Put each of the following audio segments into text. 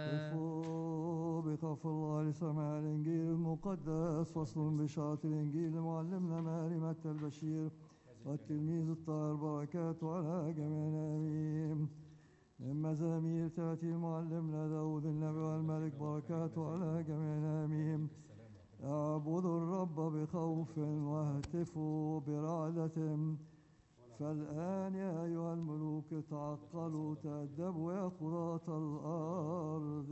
اقفوا بخوف الله لسماع الإنجيل المقدس فصل بشارة الإنجيل معلمنا ماري متى البشير والتلميذ الطاهر بركاته على جميعنا آمين من مزامير تأتي معلمنا داود النبي والملك بركاته على جميعنا آمين اعبدوا الرب بخوف واهتفوا برعدة فالآن يا أيها الملوك تعقلوا تأدبوا يا قضاة الأرض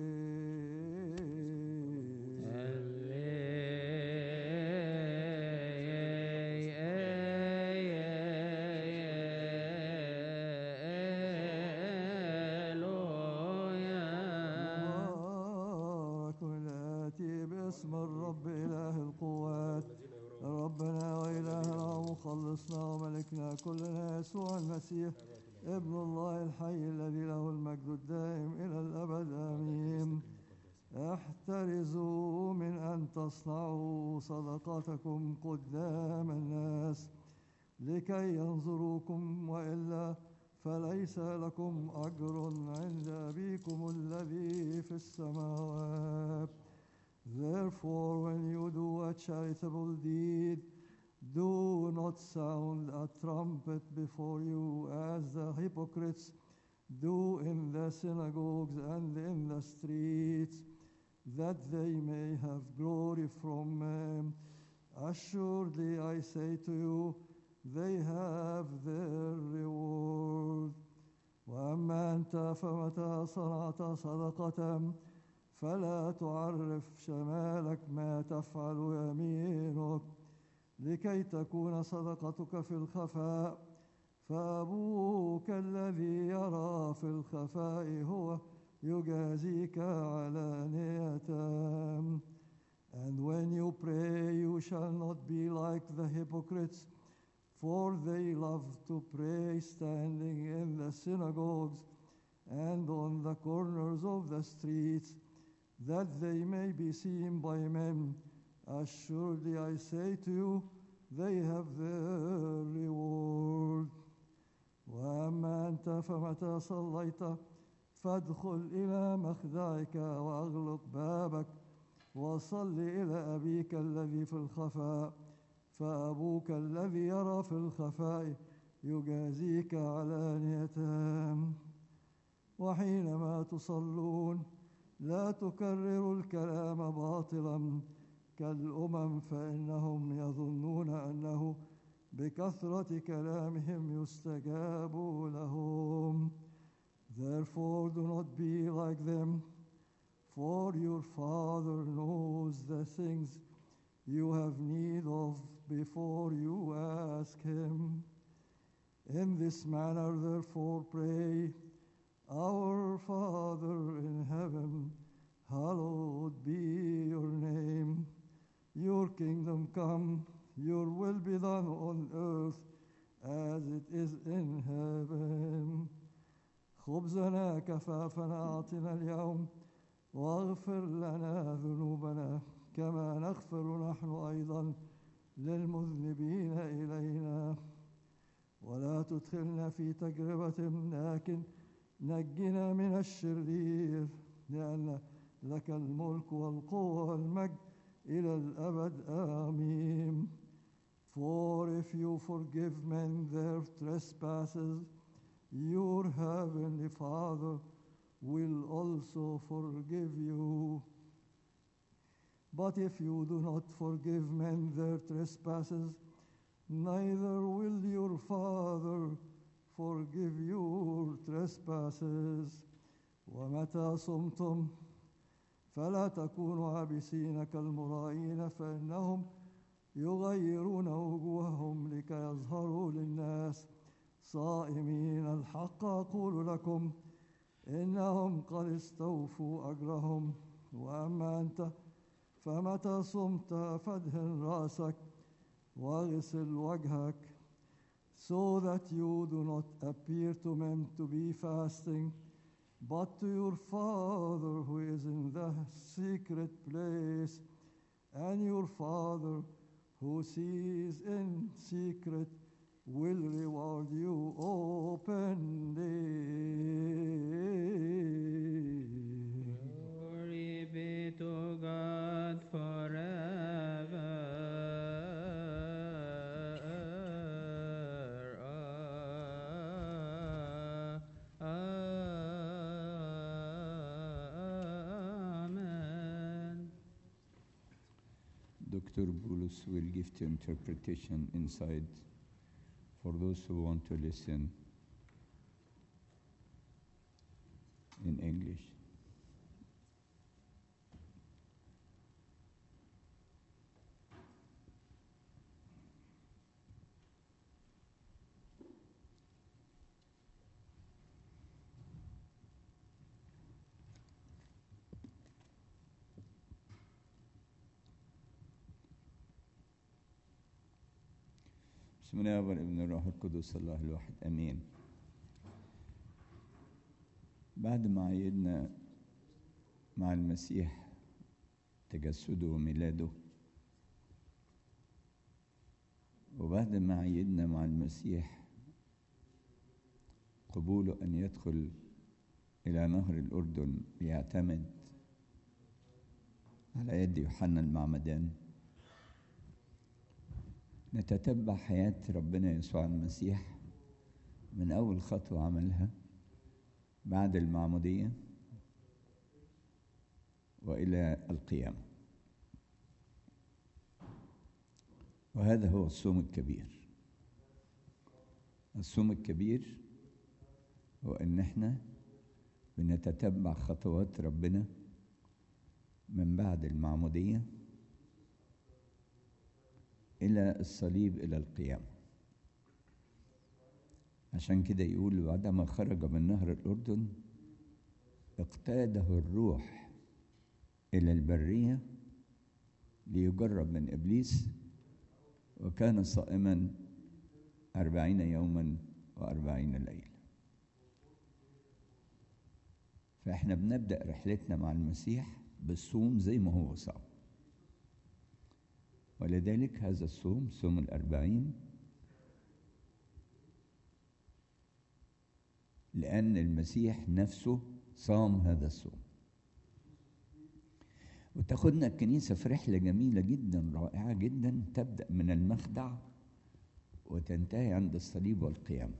مبارك الآتي باسم الرب إله القوات ربنا وإلهنا ومخلصنا وملكنا كلنا يسوع المسيح ابن الله الحي الذي له المجد الدائم إلى الأبد آمين احترزوا من أن تصنعوا صدقاتكم قدام الناس لكي ينظروكم وإلا فليس لكم أجر عند أبيكم الذي في السماوات Therefore, when you do a charitable deed, do not sound a trumpet before you as the hypocrites do in the synagogues and in the streets, that they may have glory from men. Assuredly, I say to you, they have their reward. وأما أنت فمتى صنعت صدقة فلا تعرف شمالك ما تفعل يمينك لكي تكون صدقتك في الخفاء فأبوك الذي يرى في الخفاء هو يجازيك علانية And when you pray, you shall not be like the hypocrites, for they love to pray standing in the synagogues and on the corners of the streets, that they may be seen by men. Assuredly, I say to you, they have their reward. وأما أنت فمتى صليت فادخل إلى مخدعك وأغلق بابك وصل إلى أبيك الذي في الخفاء فأبوك الذي يرى في الخفاء يجازيك علانية وحينما تصلون لا تكرروا الكلام باطلا كالأمم فإنهم يظنون أنه بكثرة كلامهم يستجاب لهم Therefore do not be like them for your Father knows the things you have need of before you ask Him. In this manner, therefore, pray, Our Father in heaven, hallowed be your name. Your kingdom come, your will be done on earth as it is in heaven. خبزنا كفافنا أعطنا اليوم واغفر لنا ذنوبنا كما نغفر نحن أيضا للمذنبين إلينا ولا تدخلنا في تجربة لكن نجنا من الشرير لأن لك الملك والقوة والمجد إلى الأبد آمين For if you forgive men their trespasses, your heavenly Father will also forgive you. But if you do not forgive men their trespasses, neither will your Father forgive your trespasses. ومتى صمتم فلا تكونوا عابسين كالمرائين فإنهم يغيرون وجوههم لكي يظهروا للناس صائمين الحق أقول لكم إنهم قد استوفوا أجرهم وأما أنت فمتى صمت فادهن رأسك واغسل وجهك so that you do not appear to men to be fasting but to your Father who is in the secret place and your Father who sees in secret will reward you openly. Dr. Bulus will give to interpretation inside for those who want to listen in English. بسم الله والابن الروح القدس الله الواحد امين بعد ما عيدنا مع المسيح تجسده وميلاده وبعد ما عيدنا مع المسيح قبوله ان يدخل الى نهر الاردن ليعتمد على يد يوحنا المعمدان نتتبع حياة ربنا يسوع المسيح من أول خطوة عملها بعد المعمودية وإلى القيامة وهذا هو الصوم الكبير الصوم الكبير هو إن إحنا بنتتبع خطوات ربنا من بعد المعموديه إلى الصليب إلى القيامة عشان كده يقول بعدما خرج من نهر الأردن اقتاده الروح إلى البرية ليجرب من إبليس وكان صائما أربعين يوما وأربعين ليلة فإحنا بنبدأ رحلتنا مع المسيح بالصوم زي ما هو صام ولذلك هذا الصوم صوم الأربعين لأن المسيح نفسه صام هذا الصوم وتاخدنا الكنيسة في رحلة جميلة جدا رائعة جدا تبدأ من المخدع وتنتهي عند الصليب والقيامة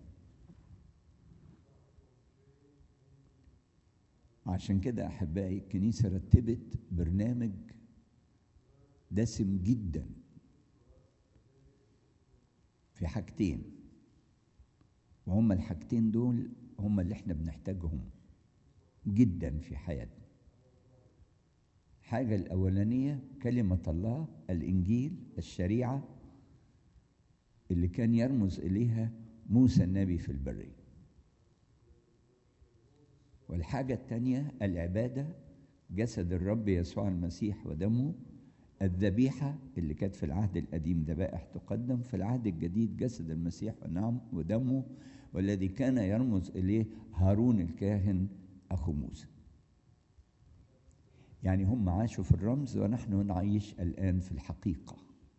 عشان كده أحبائي الكنيسة رتبت برنامج دسم جدا في حاجتين وهما الحاجتين دول هما اللي احنا بنحتاجهم جدا في حياتنا الحاجة الأولانية كلمة الله الإنجيل الشريعة اللي كان يرمز إليها موسى النبي في البرية والحاجة الثانية العبادة جسد الرب يسوع المسيح ودمه الذبيحة اللي كانت في العهد القديم ذبائح تقدم في العهد الجديد جسد المسيح ونعم ودمه والذي كان يرمز إليه هارون الكاهن أخو موسى يعني هم عاشوا في الرمز ونحن نعيش الآن في الحقيقة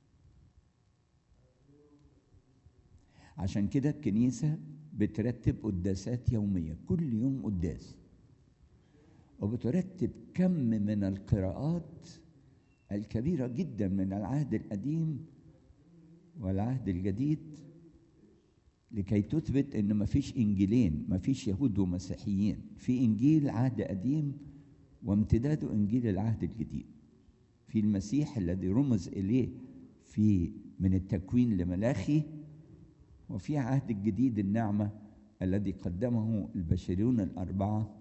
عشان كده الكنيسة بترتب قداسات يومية كل يوم قداس وبترتب كم من القراءات الكبيرة جدا من العهد القديم والعهد الجديد لكي تثبت ان مفيش انجيلين مفيش يهود ومسيحيين في انجيل عهد قديم وامتداده انجيل العهد الجديد في المسيح الذي رمز اليه في من التكوين لملاخي وفي عهد الجديد النعمه الذي قدمه البشريون الاربعه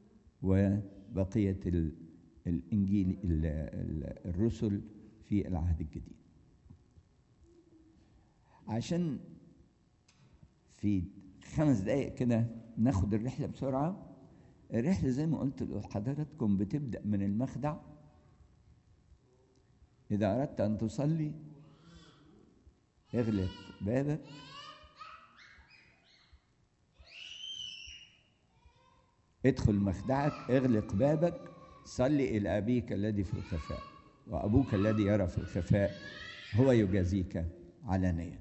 وبقيه الانجيل الرسل في العهد الجديد عشان في خمس دقائق كده ناخد الرحله بسرعه الرحله زي ما قلت لحضراتكم بتبدا من المخدع اذا اردت ان تصلي اغلق بابك ادخل مخدعك اغلق بابك صلي إلى أبيك الذي في الخفاء وأبوك الذي يرى في الخفاء هو يجازيك علانية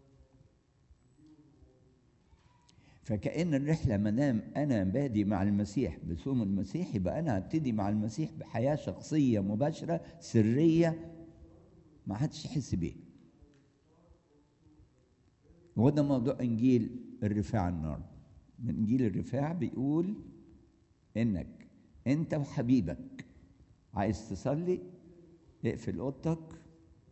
فكأن الرحلة ما دام أنا بادي مع المسيح بصوم المسيح يبقى أنا هبتدي مع المسيح بحياة شخصية مباشرة سرية ما حدش يحس بيه وده موضوع إنجيل الرفاع النهارده من إنجيل الرفاع بيقول إنك انت وحبيبك عايز تصلي اقفل اوضتك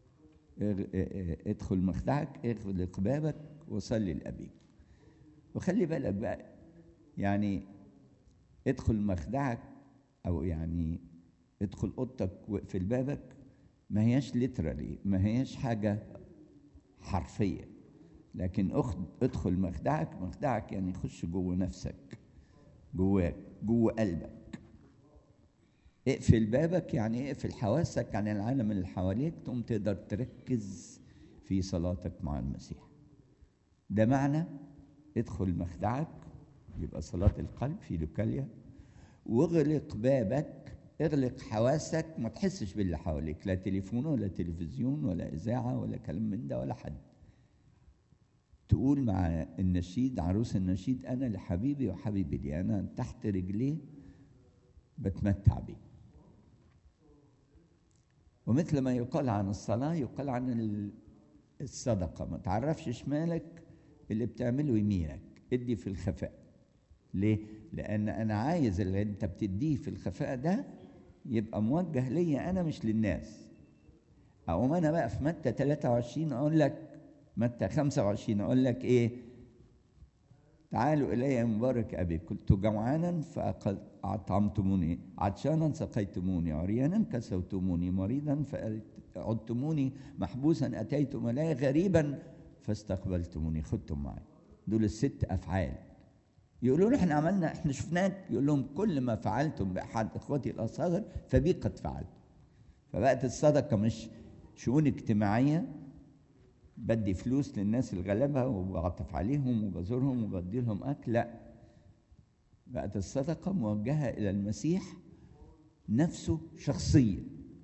اغ- اه- اه- ادخل مخدعك اغلق بابك وصلي لأبيك وخلي بالك بقى يعني ادخل مخدعك او يعني ادخل اوضتك واقفل بابك ما هياش ليترالي ما هياش حاجه حرفيه لكن أخد ادخل مخدعك مخدعك يعني خش جوه نفسك جواك جوه قلبك اقفل بابك يعني اقفل حواسك عن العالم اللي حواليك تقوم تقدر تركز في صلاتك مع المسيح ده معنى ادخل مخدعك يبقى صلاة القلب في لوكاليا واغلق بابك اغلق حواسك ما تحسش باللي حواليك لا تليفون ولا تلفزيون ولا إذاعة ولا كلام من ده ولا حد تقول مع النشيد عروس النشيد أنا لحبيبي وحبيبي لي أنا تحت رجليه بتمتع بيه ومثل ما يقال عن الصلاة يقال عن ال- الصدقة ما تعرفش شمالك اللي بتعمله يمينك ادي في الخفاء ليه؟ لأن أنا عايز اللي أنت بتديه في الخفاء ده يبقى موجه ليا أنا مش للناس أقوم أنا بقى في متى 23 أقول لك متى 25 أقول لك إيه؟ تعالوا إلي يا مبارك أبي كنت جوعانا فأطعمتموني عطشانا سقيتموني عريانا كسوتموني مريضا فعدتموني محبوسا أتيتم إلي غريبا فاستقبلتموني خدتم معي دول الست أفعال يقولوا له احنا عملنا احنا شفناك يقول لهم كل ما فعلتم بأحد إخوتي الأصغر فبي قد فعلت فبقت الصدقة مش شؤون اجتماعية بدي فلوس للناس الغلابة وبعطف عليهم وبزورهم وبدي لهم أكل لا بقت الصدقة موجهة إلى المسيح نفسه شخصيا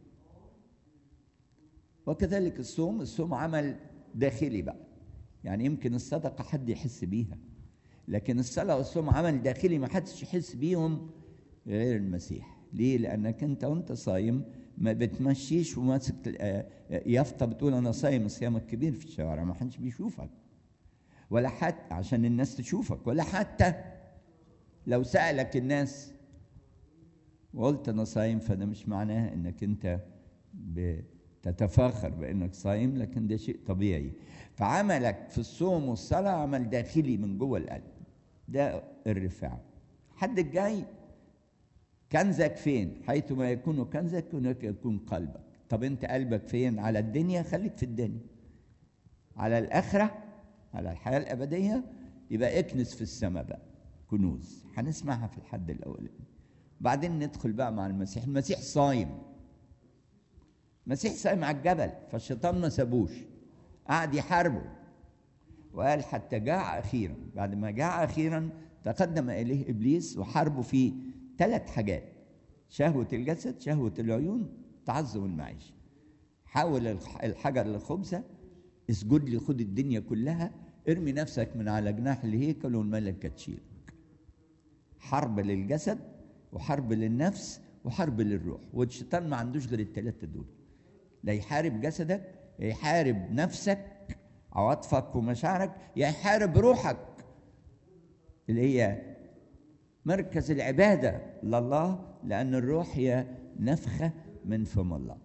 وكذلك الصوم الصوم عمل داخلي بقى يعني يمكن الصدقة حد يحس بيها لكن الصلاة والصوم عمل داخلي ما حدش يحس بيهم غير المسيح ليه؟ لأنك أنت وأنت صايم ما بتمشيش وماسك آه، آه، يافطة بتقول أنا صايم الصيام الكبير في الشوارع ما حدش بيشوفك ولا حتى عشان الناس تشوفك ولا حتى لو سألك الناس وقلت أنا صايم فده مش معناه إنك أنت بتتفاخر بإنك صايم لكن ده شيء طبيعي فعملك في الصوم والصلاة عمل داخلي من جوه القلب ده الرفاع حد الجاي كنزك فين حيثما يكون كنزك هناك يكون قلبك طب انت قلبك فين على الدنيا خليك في الدنيا على الآخرة على الحياة الأبدية يبقى اكنس في السماء بقى كنوز هنسمعها في الحد الأولاني بعدين ندخل بقى مع المسيح المسيح صايم المسيح صايم على الجبل فالشيطان ما سابوش قعد يحاربه وقال حتى جاع أخيرا بعد ما جاع أخيرا تقدم إليه إبليس وحاربه في ثلاث حاجات شهوة الجسد شهوة العيون تعظم المعيشة حول الح- الحجر للخبزة اسجد لي خد الدنيا كلها ارمي نفسك من على جناح الهيكل والملكة تشيلك حرب للجسد وحرب للنفس وحرب للروح والشيطان ما عندوش غير الثلاثة دول لا يحارب جسدك يا يحارب نفسك عواطفك ومشاعرك يا يحارب روحك اللي هي مركز العبادة لله لأن الروح هي نفخة من فم الله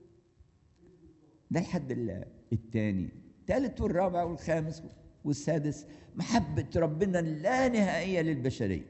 ده الحد ال- الثاني الثالث والرابع والخامس والسادس محبة ربنا اللا نهائية للبشرية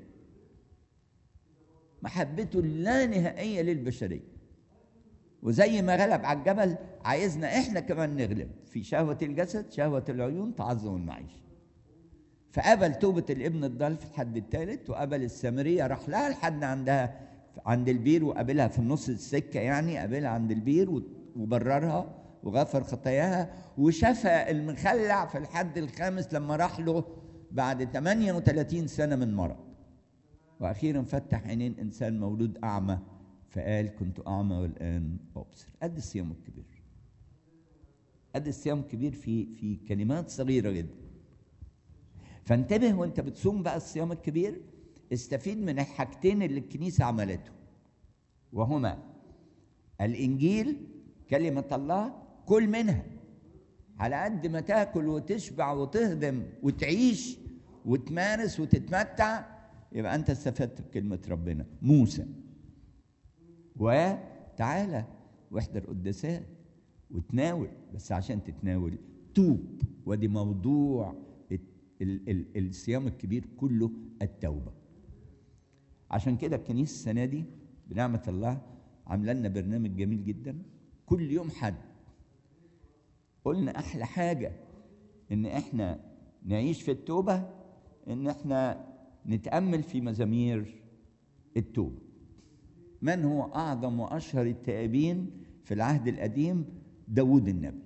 محبته اللا نهائية للبشرية وزي ما غلب على الجبل عايزنا احنا كمان نغلب في شهوة الجسد شهوة العيون تعظم المعيشة فقبل توبة الابن الضال في الحد الثالث وقبل السامرية راح لها لحد عندها عند البير وقابلها في النص السكة يعني قابلها عند البير وبررها وغفر خطاياها وشفى المخلع في الحد الخامس لما راح له بعد 38 سنة من مرض وأخيرا فتح عينين إنسان مولود أعمى فقال كنت أعمى والآن أبصر قد الصيام الكبير قد الصيام الكبير في في كلمات صغيرة جدا فانتبه وانت بتصوم بقى الصيام الكبير استفيد من الحاجتين اللي الكنيسة عملته وهما الإنجيل كلمة الله كل منها على قد ما تاكل وتشبع وتهضم وتعيش وتمارس وتتمتع يبقى انت استفدت بكلمة ربنا موسى وتعالى واحضر قداسات وتناول بس عشان تتناول توب ودي موضوع ال- ال- ال- الصيام الكبير كله التوبه عشان كده الكنيسه السنه دي بنعمه الله عامله لنا برنامج جميل جدا كل يوم حد قلنا احلى حاجه ان احنا نعيش في التوبه ان احنا نتامل في مزامير التوبه من هو اعظم واشهر التائبين في العهد القديم داود النبي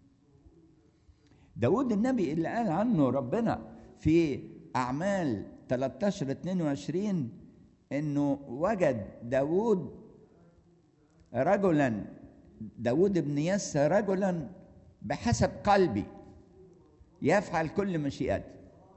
داود النبي اللي قال عنه ربنا في اعمال 13 22 انه وجد داود رجلا داود بن يسى رجلا بحسب قلبي يفعل كل مشيئتي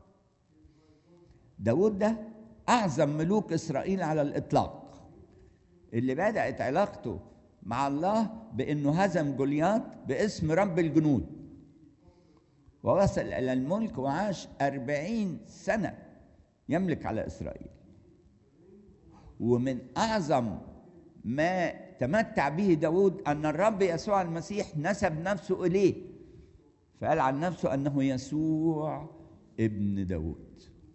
داود ده أعظم ملوك إسرائيل على الإطلاق اللي بدأت علاقته مع الله بأنه هزم جولياط باسم رب الجنود ووصل إلى الملك وعاش أربعين سنة يملك على إسرائيل ومن أعظم ما تمتع به داود أن الرب يسوع المسيح نسب نفسه إليه فقال عن نفسه أنه يسوع ابن داود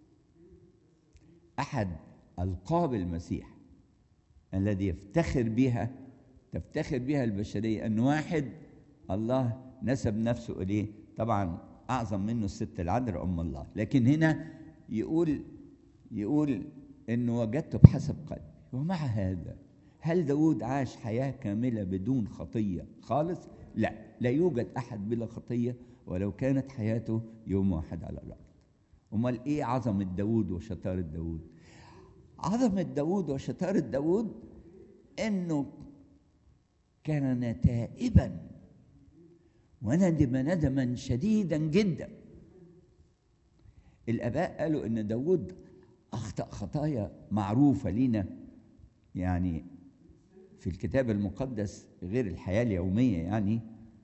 أحد ألقاب المسيح الذي يفتخر بها تفتخر بها البشرية أن واحد الله نسب نفسه إليه طبعا أعظم منه الست العذراء أم الله لكن هنا يقول يقول أنه وجدته بحسب قلبي ومع هذا هل داود عاش حياة كاملة بدون خطية خالص؟ لا لا يوجد أحد بلا خطية ولو كانت حياته يوم واحد على الأرض أمال إيه عظمة داود وشطارة داود؟ عظمة داود وشطارة داود إنه كان تائبا وندم ندما شديدا جدا الآباء قالوا إن داود أخطأ خطايا معروفة لنا يعني في الكتاب المقدس غير الحياة اليومية يعني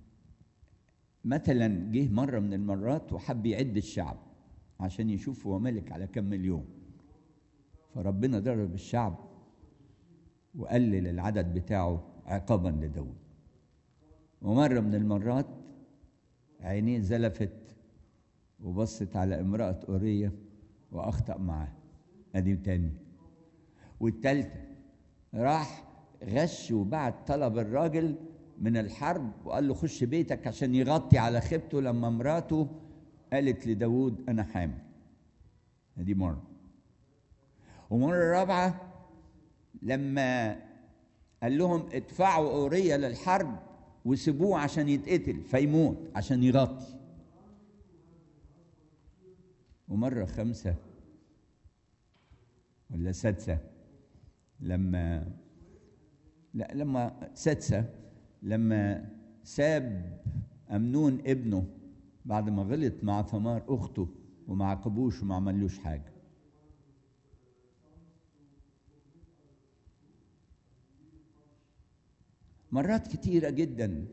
مثلا جه مرة من المرات وحب يعد الشعب عشان يشوف هو ملك على كم مليون فربنا ضرب الشعب وقلل العدد بتاعه عقابا لداود ومرة من المرات عينيه زلفت وبصت على امرأة أورية وأخطأ معاه أدي تاني والتالتة راح غش وبعت طلب الراجل من الحرب وقال له خش بيتك عشان يغطي على خيبته لما مراته قالت لداود أنا حامل دي مرة ومرة رابعة لما قال لهم ادفعوا أورية للحرب وسيبوه عشان يتقتل فيموت عشان يغطي ومرة خمسة ولا سادسة لما لا لما سادسة لما ساب أمنون ابنه بعد ما غلط مع ثمار أخته وما عاقبوش وما عملوش حاجة مرات كتيرة جدا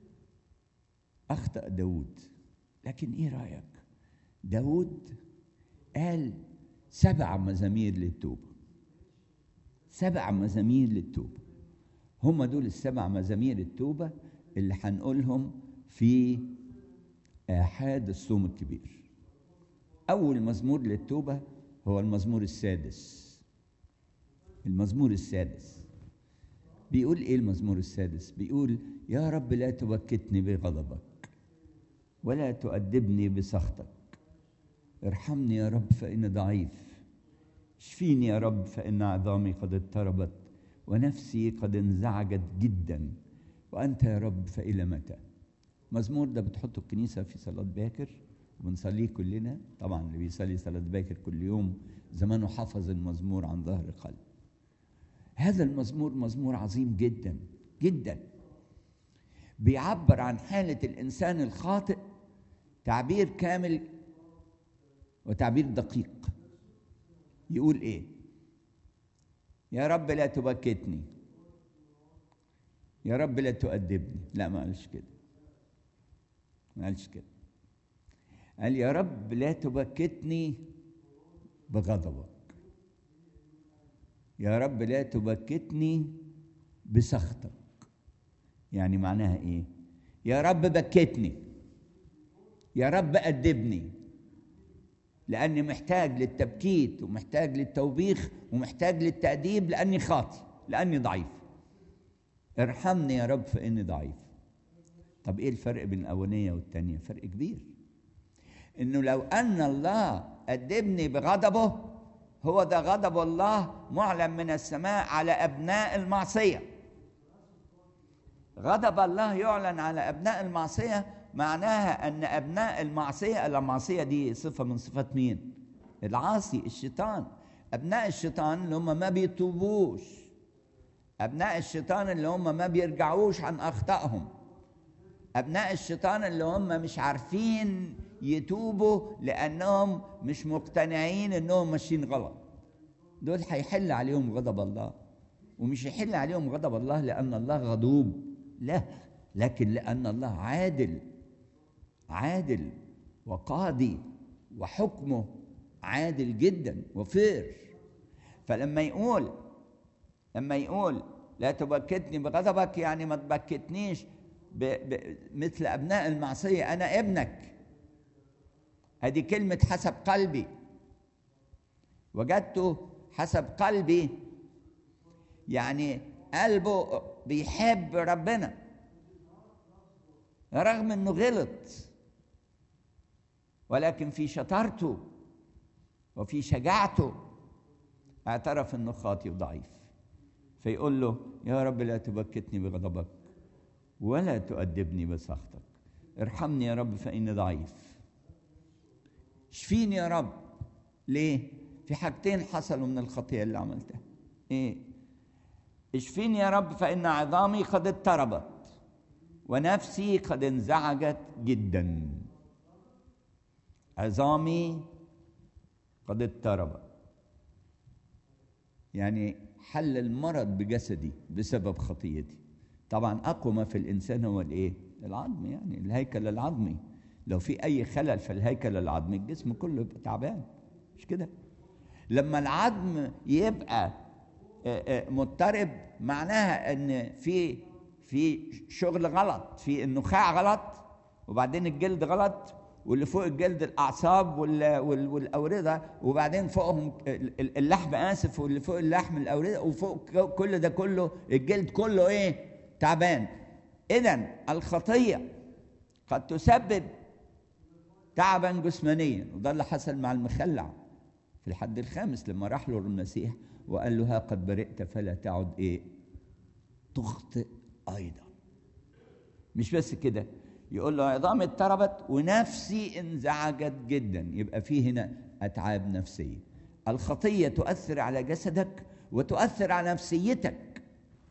أخطأ داود لكن إيه رأيك داود قال سبع مزامير للتوبة سبع مزامير للتوبة هم دول السبع مزامير التوبة اللي هنقولهم في آحاد الصوم الكبير أول مزمور للتوبة هو المزمور السادس المزمور السادس بيقول إيه المزمور السادس بيقول يا رب لا تبكتني بغضبك ولا تؤدبني بسخطك ارحمني يا رب فإني ضعيف اشفيني يا رب فإن عظامي قد اضطربت ونفسي قد انزعجت جدا وأنت يا رب فإلى متى مزمور ده بتحطه الكنيسة في صلاة باكر وبنصليه كلنا طبعا اللي بيصلي صلاة باكر كل يوم زمانه حفظ المزمور عن ظهر قلب هذا المزمور مزمور عظيم جدا جدا بيعبر عن حالة الإنسان الخاطئ تعبير كامل وتعبير دقيق يقول إيه يا رب لا تبكتني يا رب لا تؤدبني لا ما قالش كده ما قالش كده قال يا رب لا تبكتني بغضبك يا رب لا تبكتني بسخطك يعني معناها ايه يا رب بكتني يا رب أدبني لأني محتاج للتبكيت ومحتاج للتوبيخ ومحتاج للتأديب لأني خاطي لأني ضعيف ارحمني يا رب فإني ضعيف طب إيه الفرق بين الأولانية والتانية فرق كبير إنه لو أن الله أدبني بغضبه هو ده غضب الله معلن من السماء على أبناء المعصية غضب الله يعلن على أبناء المعصية معناها أن أبناء المعصية المعصية دي صفة من صفات مين؟ العاصي الشيطان أبناء الشيطان اللي هم ما بيتوبوش أبناء الشيطان اللي هم ما بيرجعوش عن أخطائهم أبناء الشيطان اللي هم مش عارفين يتوبوا لأنهم مش مقتنعين إنهم ماشيين غلط دول هيحل عليهم غضب الله ومش يحل عليهم غضب الله لأن الله غضوب لا لكن لأن الله عادل عادل وقاضي وحكمه عادل جدا وفير فلما يقول لما يقول لا تبكتني بغضبك يعني ما تبكتنيش ب... ب... مثل ابناء المعصيه انا ابنك هذه كلمه حسب قلبي وجدته حسب قلبي يعني قلبه بيحب ربنا رغم انه غلط ولكن في شطارته وفي شجاعته اعترف انه خاطي وضعيف فيقول له يا رب لا تبكتني بغضبك ولا تؤدبني بسخطك ارحمني يا رب فاني ضعيف اشفيني يا رب ليه في حاجتين حصلوا من الخطيه اللي عملتها ايه اشفيني يا رب فان عظامي قد اضطربت ونفسي قد انزعجت جدا عظامي قد اضطربت يعني حل المرض بجسدي بسبب خطيتي طبعا اقوى ما في الانسان هو الايه العظم يعني الهيكل العظمي لو في اي خلل في الهيكل العظمي الجسم كله يبقى تعبان مش كده لما العظم يبقى مضطرب معناها ان في في شغل غلط في النخاع غلط وبعدين الجلد غلط واللي فوق الجلد الاعصاب والاورده وبعدين فوقهم اللحم اسف واللي فوق اللحم الاورده وفوق كل ده كله الجلد كله ايه تعبان اذا الخطيه قد تسبب تعبا جسمانيا وده اللي حصل مع المخلع في الحد الخامس لما راح له المسيح وقال له ها قد برئت فلا تعد ايه تخطئ ايضا مش بس كده يقول له عظامي اضطربت ونفسي انزعجت جدا يبقى في هنا اتعاب نفسيه الخطيه تؤثر على جسدك وتؤثر على نفسيتك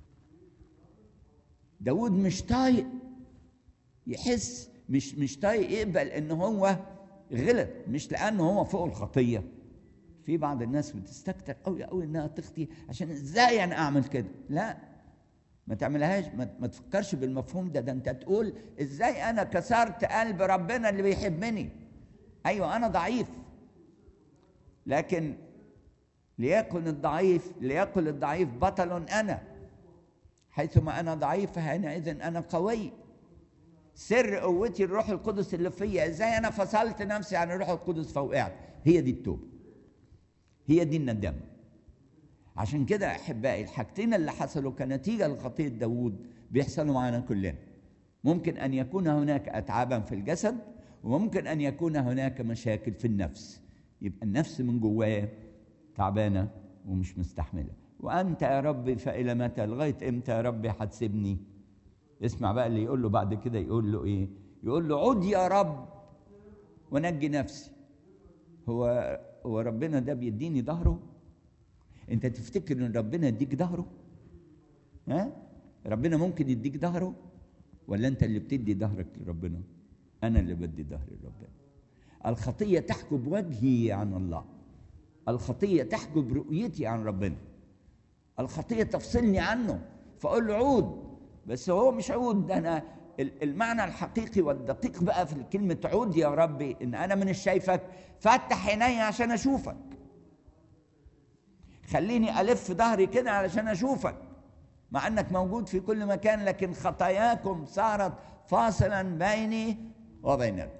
داود مش طايق يحس مش مش طايق يقبل ان هو غلط مش لانه هو فوق الخطيه في بعض الناس بتستكتر قوي قوي انها تخطي عشان ازاي انا اعمل كده لا ما تعملهاش ما, ما تفكرش بالمفهوم ده ده انت تقول ازاي انا كسرت قلب ربنا اللي بيحبني ايوه انا ضعيف لكن ليكن الضعيف ليقل الضعيف بطل انا حيثما انا ضعيف فحينئذ انا قوي سر قوتي الروح القدس اللي فيا ازاي انا فصلت نفسي عن الروح القدس فوقعت هي دي التوبه هي دي الندامه عشان كده احبائي الحاجتين اللي حصلوا كنتيجه لخطيه داوود بيحصلوا معنا كلنا ممكن ان يكون هناك اتعابا في الجسد وممكن ان يكون هناك مشاكل في النفس يبقى النفس من جواه تعبانه ومش مستحمله وانت يا ربي فالى متى لغايه امتى يا ربي هتسيبني اسمع بقى اللي يقول له بعد كده يقول له ايه يقول له عد يا رب ونجي نفسي هو هو ربنا ده بيديني ظهره انت تفتكر ان ربنا يديك ظهره ها ربنا ممكن يديك ظهره ولا انت اللي بتدي ظهرك لربنا انا اللي بدي ظهري لربنا الخطيه تحجب وجهي عن الله الخطيه تحجب رؤيتي عن ربنا الخطيه تفصلني عنه فاقول له عود بس هو مش عود ده انا المعنى الحقيقي والدقيق بقى في كلمة عود يا ربي إن أنا من شايفك فتح عيني عشان أشوفك خليني ألف ظهري كده علشان أشوفك مع انك موجود في كل مكان لكن خطاياكم صارت فاصلا بيني وبينكم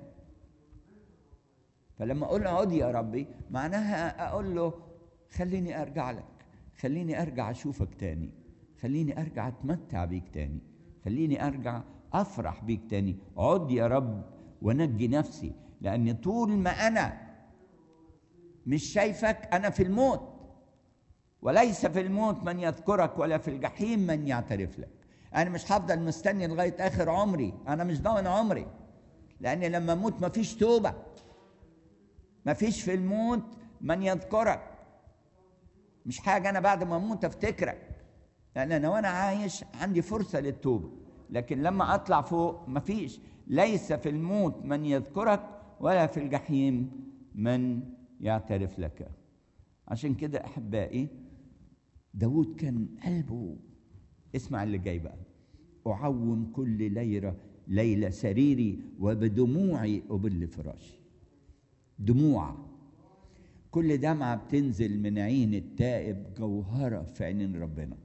فلما اقول له عد يا ربي معناها اقول له خليني ارجع لك خليني ارجع اشوفك تاني خليني ارجع اتمتع بيك تاني خليني ارجع افرح بيك تاني عد يا رب ونجي نفسي لان طول ما انا مش شايفك انا في الموت وليس في الموت من يذكرك ولا في الجحيم من يعترف لك انا مش هفضل مستني لغايه اخر عمري انا مش ضامن عمري لان لما اموت مفيش توبه مفيش في الموت من يذكرك مش حاجه انا بعد ما اموت افتكرك لان انا وانا عايش عندي فرصه للتوبه لكن لما اطلع فوق مفيش ليس في الموت من يذكرك ولا في الجحيم من يعترف لك عشان كده احبائي داود كان قلبه اسمع اللي جاي بقى اعوم كل ليله ليله سريري وبدموعي ابل فراشي دموع كل دمعه بتنزل من عين التائب جوهره في عينين ربنا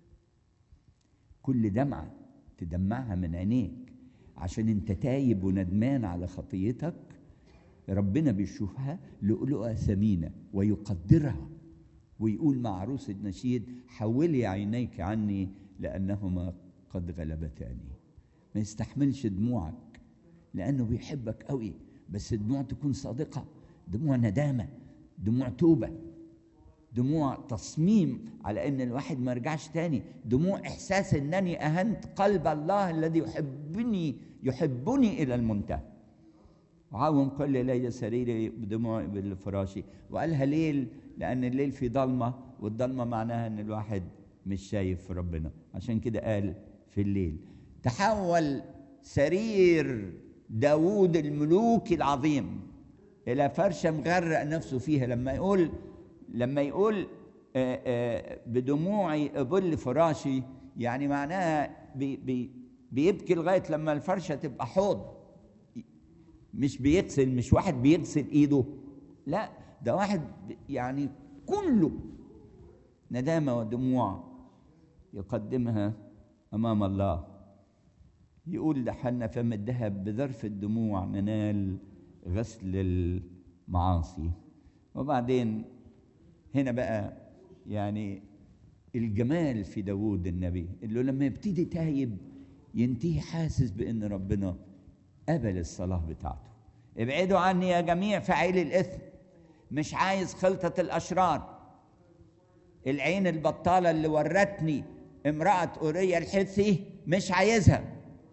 كل دمعه تدمعها من عينيك عشان انت تايب وندمان على خطيتك ربنا بيشوفها لؤلؤة ثمينة ويقدرها ويقول مع عروس النشيد حولي عينيك عني لأنهما قد غلبتاني ما يستحملش دموعك لأنه بيحبك قوي بس الدموع تكون صادقة دموع ندامة دموع توبة دموع تصميم على ان الواحد ما يرجعش تاني دموع احساس انني اهنت قلب الله الذي يحبني يحبني الى المنتهى وعاوم كل ليله سريري بدموع بالفراشي وقالها ليل لان الليل في ضلمه والضلمه معناها ان الواحد مش شايف ربنا عشان كده قال في الليل تحول سرير داوود الملوكي العظيم الى فرشه مغرق نفسه فيها لما يقول لما يقول آآ آآ بدموعي ابل فراشي يعني معناها بي بي بيبكي لغايه لما الفرشه تبقى حوض مش بيغسل مش واحد بيغسل ايده لا ده واحد يعني كله ندامه ودموع يقدمها امام الله يقول لحنا فم الذهب بظرف الدموع ننال غسل المعاصي وبعدين هنا بقى يعني الجمال في داوود النبي اللي لما يبتدي تايب ينتهي حاسس بان ربنا قبل الصلاة بتاعته ابعدوا عني يا جميع فاعلي الإثم مش عايز خلطة الأشرار العين البطالة اللي ورتني امرأة أوريا الحثي مش عايزها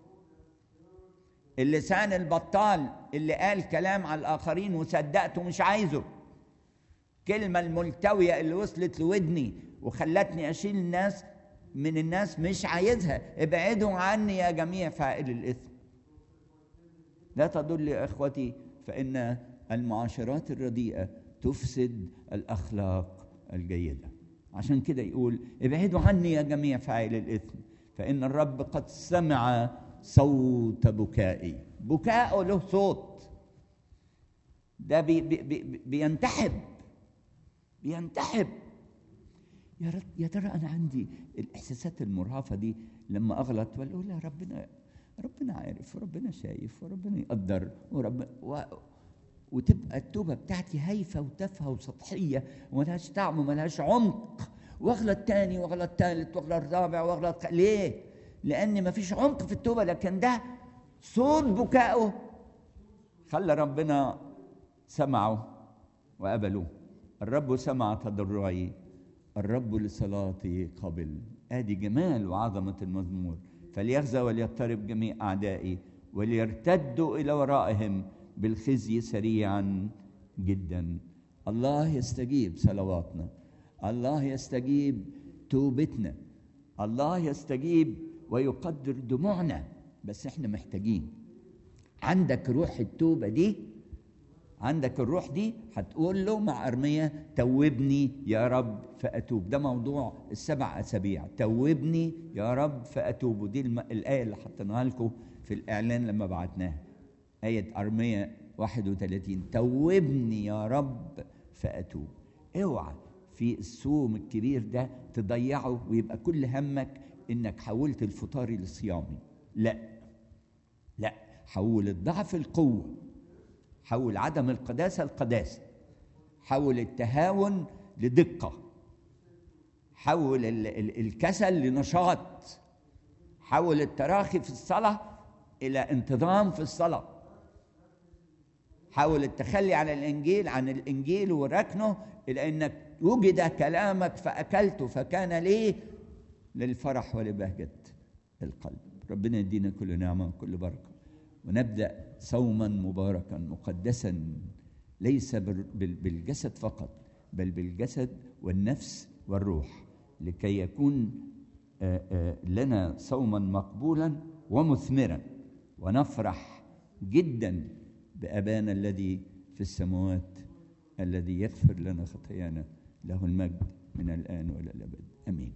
اللسان البطال اللي قال كلام على الآخرين وصدقته مش عايزه كلمة الملتوية اللي وصلت لودني وخلتني أشيل الناس من الناس مش عايزها ابعدوا عني يا جميع فاعل الإثم لا تضل يا اخوتي فان المعاشرات الرديئه تفسد الاخلاق الجيده عشان كده يقول ابعدوا عني يا جميع فاعل الاثم فان الرب قد سمع صوت بكائي بكاءه له صوت ده بي بي بي بينتحب بينتحب يا رب يا ترى انا عندي الاحساسات المرهفه دي لما اغلط ولا اقول يا ربنا ربنا عارف وربنا شايف وربنا يقدر ورب و... وتبقى التوبه بتاعتي هايفه وتافهه وسطحيه وملهاش طعم وملهاش عمق واغلط تاني واغلط تالت واغلط رابع واغلط ليه؟ لان مفيش عمق في التوبه لكن ده صوت بكائه خلى ربنا سمعه وقبله الرب سمع تضرعي الرب لصلاتي قبل ادي جمال وعظمه المزمور فليخزى وليضطرب جميع اعدائي وليرتدوا الى ورائهم بالخزي سريعا جدا الله يستجيب صلواتنا الله يستجيب توبتنا الله يستجيب ويقدر دموعنا بس احنا محتاجين عندك روح التوبه دي عندك الروح دي هتقول له مع ارميه توبني يا رب فاتوب ده موضوع السبع اسابيع توبني يا رب فاتوب ودي الم... الايه اللي حطيناها لكم في الاعلان لما بعتناها ايه ارميه 31 توبني يا رب فاتوب اوعى في الصوم الكبير ده تضيعه ويبقى كل همك انك حولت الفطار لصيامي لا لا حول الضعف القوه حول عدم القداسه القداسه حول التهاون لدقه حول ال- ال- الكسل لنشاط حول التراخي في الصلاه الى انتظام في الصلاه حاول التخلي عن الانجيل عن الانجيل وركنه الى انك وجد كلامك فاكلته فكان ليه للفرح ولبهجه القلب ربنا يدينا كل نعمه وكل بركه ونبدا صوما مباركا مقدسا ليس بال- بال- بالجسد فقط بل بالجسد والنفس والروح لكي يكون آه، آه، لنا صوما مقبولا ومثمرا ونفرح جدا بابانا الذي في السماوات الذي يغفر لنا خطايانا له المجد من الان والى الابد امين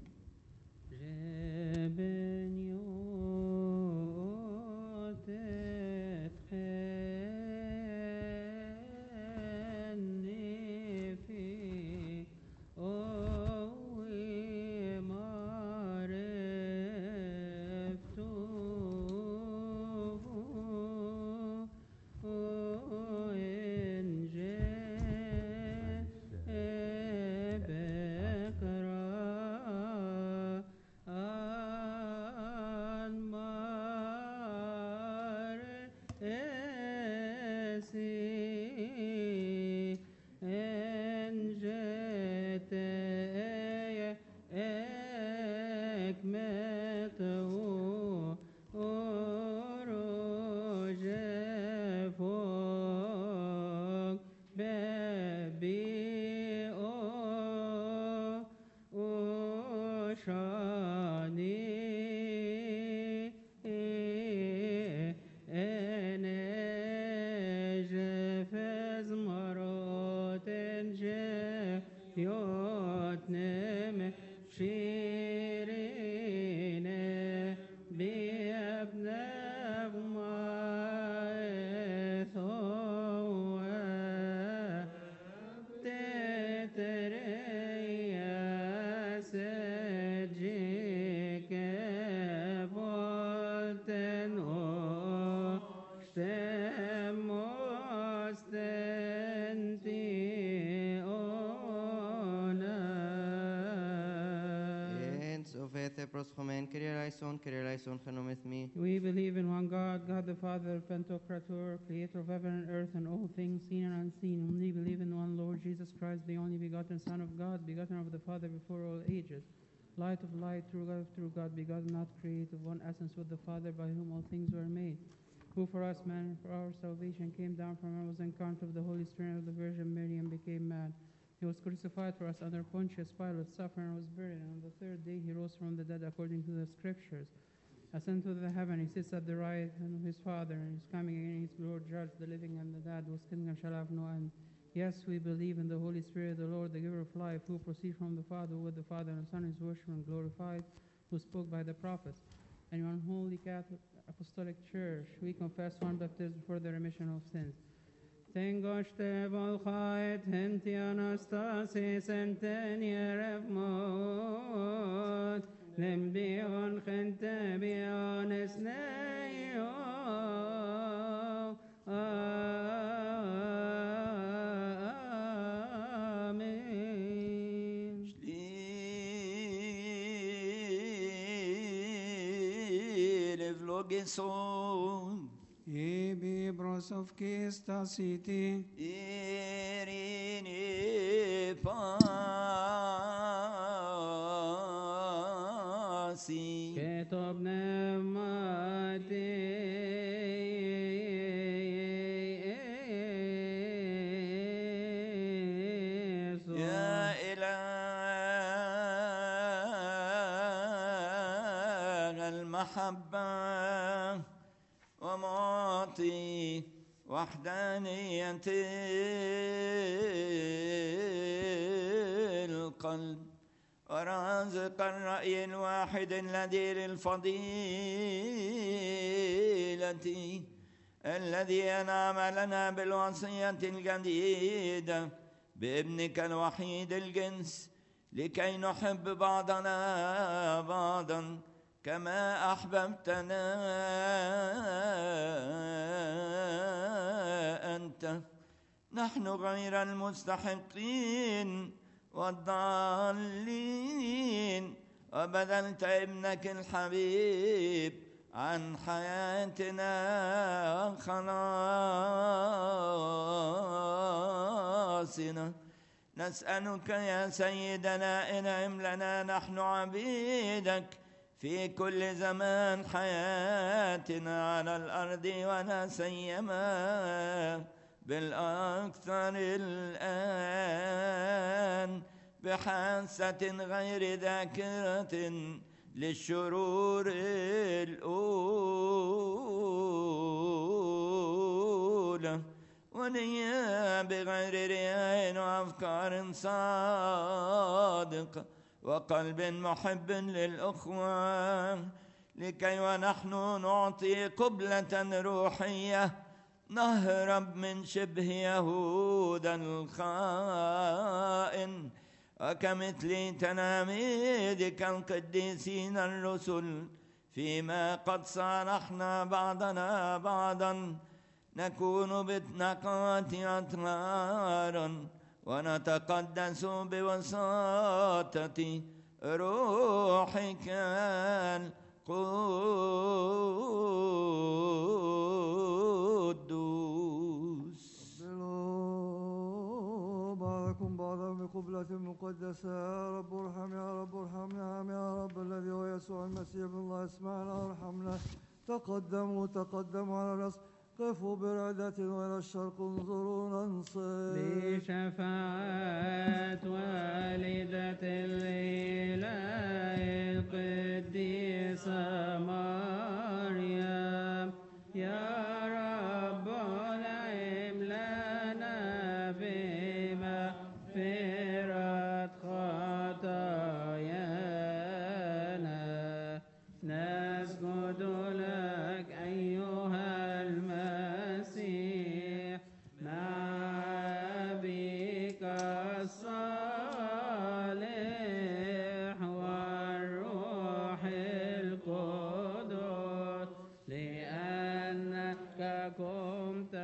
En sofete proschomen, Kyrie eleison, Kyrie eleison, genometh me. We believe in one God, God the Father, Pantocrator, creator of heaven and earth and all things seen and unseen. And we believe in one Lord Jesus Christ, the only begotten Son of God, begotten of the Father before all ages. Light of light, true God of true God, begotten, not created, one essence with the Father, by whom all things were made. Who for us, man, for our salvation, came down from heaven, was incarnate of the Holy Spirit of the Virgin Mary, and became man. He was crucified for us under Pontius Pilate, suffered and was buried, and on the third day he rose from the dead according to the Scriptures. Ascend to the heaven, he sits at the right hand of his Father, and is coming again in his glory to judge the living and the dead, whose kingdom shall have no end. Yes, we believe in the Holy Spirit, the Lord, the giver of life, who proceeds from the Father, who with the Father and the Son is worshipped and glorified, who spoke by the prophets. And in one holy Catholic Apostolic Church, we confess one baptism for the remission of sins. Tengoște volchait henti anastasis entenie revmot, lembion gente bionis neio. Amen. Slire vlogeson Ibi brosovki stasiti, Irine pasi Ketov pneumati. يا إله المحبة ومعطي وحدانية القلب ورازق الرأي الواحد الذي للفضيلة الذي أنعم لنا بالوصية الجديدة بابنك الوحيد الجنس لكي نحب بعضنا بعضا كما أحببتنا أنت نحن غير المستحقين والضالين وبذلت ابنك الحبيب عن حياتنا وخلاصنا نسألك يا سيدنا انعم لنا نحن عبيدك في كل زمان حياتنا على الأرض ولا سيما بالأكثر الآن بحاسة غير ذاكرة للشرور الأولى ونيا بغير رياء وأفكار صادقة وقلب محب للأخوة لكي ونحن نعطي قبلة روحية نهرب من شبه يهوذا الخائن وكمثل تلاميذك القديسين الرسل فيما قد صالحنا بعضنا بعضا نكون بالنقاة أطهارا ونتقدس بوساطة روحك القدوس قبلوا بعضكم بعضا بقبلة مقدسة يا رب ارحم يا رب ارحمنا نعم يا رب الذي هو يسوع المسيح ابن الله اسمعنا وارحمنا تقدموا تقدموا على الرأس قفوا برعدة وإلى الشرق انظروا ننصر بشفاعة والدة الإله القديسة مريم يا رب نعم لنا بمغفرة خطايانا نسجد لك أيها المسيح مع أبيك الصالح والروح القدس لأنك قمت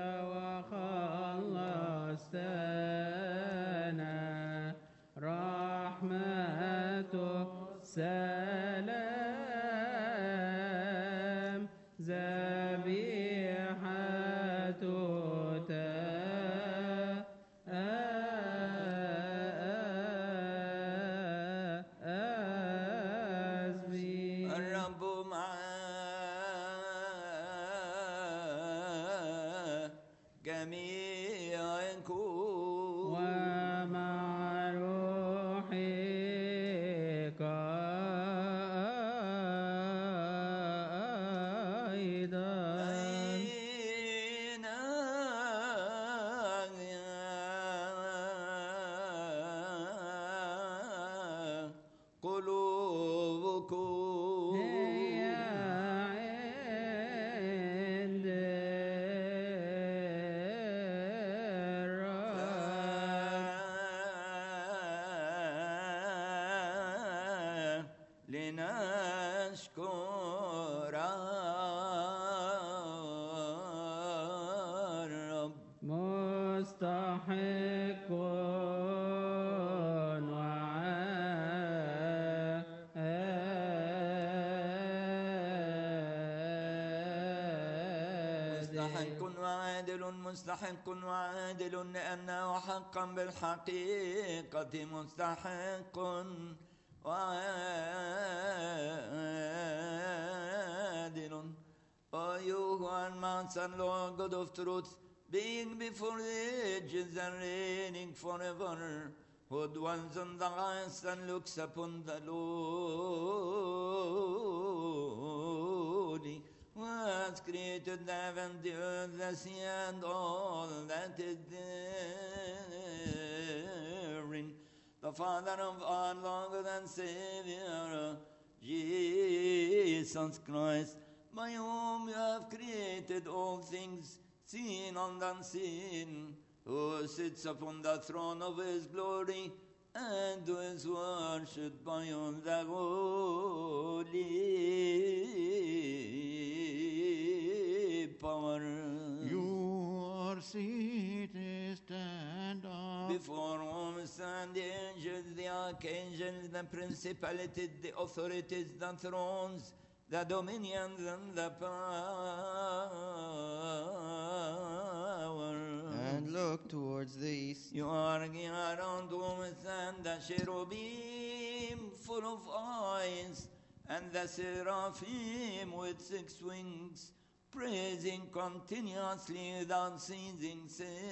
وخلصتنا رحمة سلام ذبيحة تأسبي الرب مع جميعكم ومع روحك أيضا أين قلوبكم هي عند الرب لنشكر الرب مستحق مستحق وعادل مستحق وعادل لأنه حقا بالحقيقة مستحق وعادل O you who are Master Lord God of truth, being before the ages and reigning forever, who dwells on the highest and looks upon the lowly, who has created the heaven, the earth, the sea, and all that is therein. The Father of our Lord and Savior, Jesus Christ, by whom you have created all things, seen and unseen, who sits upon the throne of his glory, and who is worshipped by all the holy before whom stand the angels, the archangels, the principalities, the authorities, the thrones, the dominions, and the power. And look towards the east. You are around whom stand the cherubim full of eyes, and the seraphim with six wings, praising continuously without ceasing,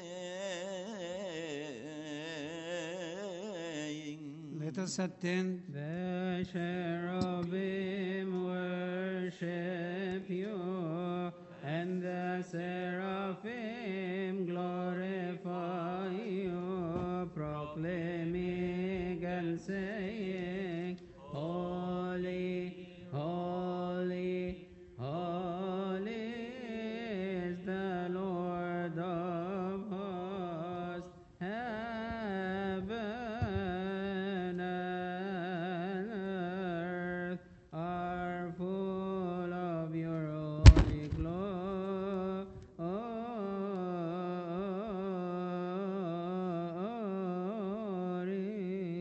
saying, Let us attend The cherubim worship you, and the seraphim glorify you, proclaiming and saying, Holy,